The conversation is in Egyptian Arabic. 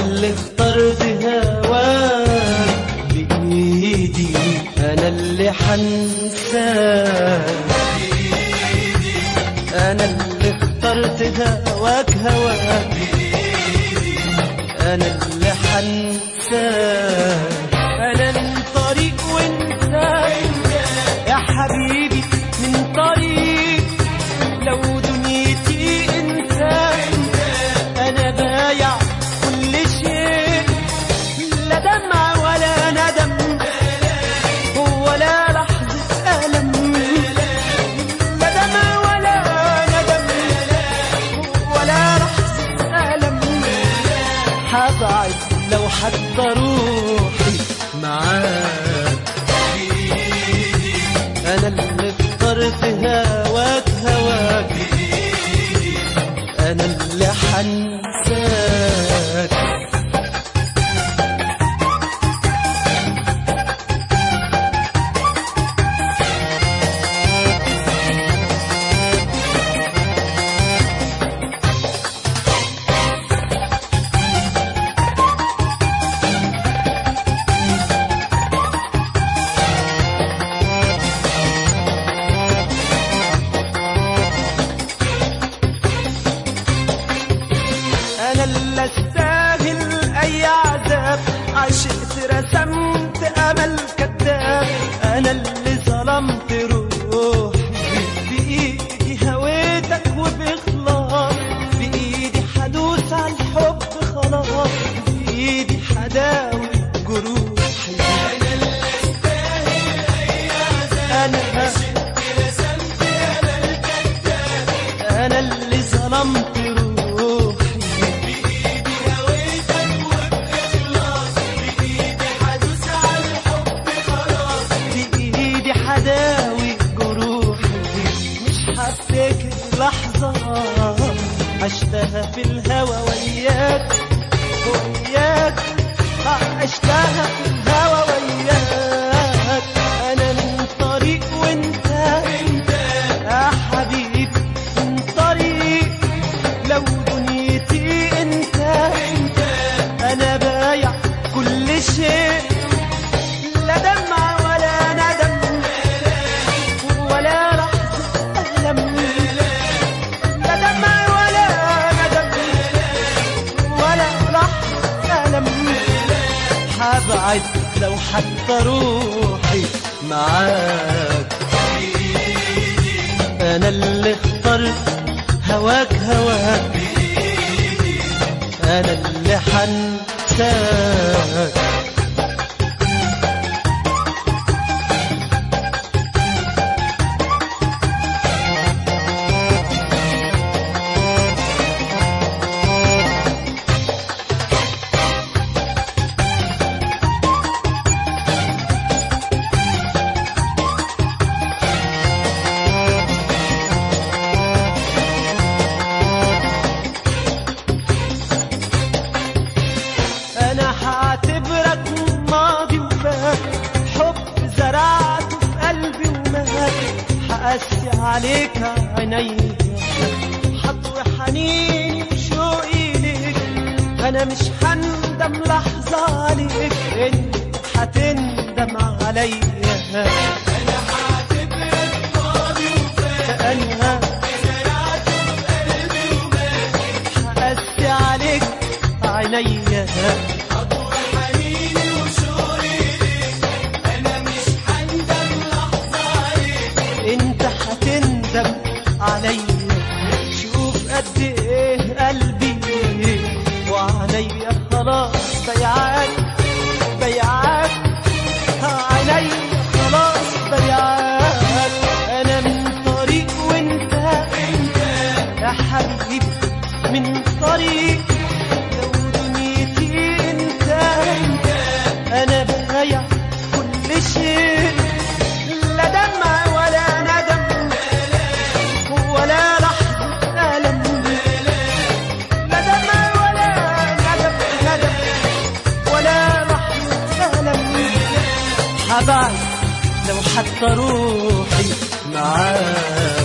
اللي اخترت هواك بإيدي أنا اللي حنساك أنا اللي اخترت هواك هواك أنا اللي حنساك أنا من طريق وانت يا حبيبي من طريق لو دنيتي انت أنا بايع كل شيء لا دمع ولا ندم ولا لحظة ألم لا دمع ولا ندم ولا لحظة ألم حبعد لو حتى روحي معاك أنا اللي اخترت هواك هواك أنا اللي حنساك انا اللي استاهل اي عذاب عشقت رسمت امل كذاب انا اللي ظلمت روحي بايدي هويتك وباخلاص بايدي حدوس على الحب خلاص بايدي حداوي جروحي انا اللي استاهل اي عذاب انا انا اللي ظلمت روحي بإيدي حداوي جروحي مش هفتكر لحظة عشتها في الهوى وياك وياك عشتها في الهوى وياك أنا من طريق وانت يا حبيبي من طريق لو دنيتي انت انا بايع كل شيء لا دمع ولا ندم ولا لحظة ألم لا دمع ولا ندم ولا لحظة ألم حبعد لو حتى روحي معاك أنا اللي اخترت هواك هواك أنا اللي حنساك انا هعتبرك ماضي وفات حب زرعته في قلبي ومات هقسي عليك عيني حطوي حنيني وشوقي ليك انا مش هندم لحظة عليك انت هتندم عليا انا هعتبرك ماضي وفات انا هقسي عليك عينيا انت هتندم عليا شوف قد ايه قلبي وعليا خلاص بيعاك بيعاك عليا خلاص بيعاك انا من طريق وانت يا حبيبي من طريق لو دنيتي انت انا بايع كل شيء لا دمع ولا ندم ولا لحظة ألم لا دمع ولا ندم ندم ولا لحظة ألم حبايب لو حتى روحي معاك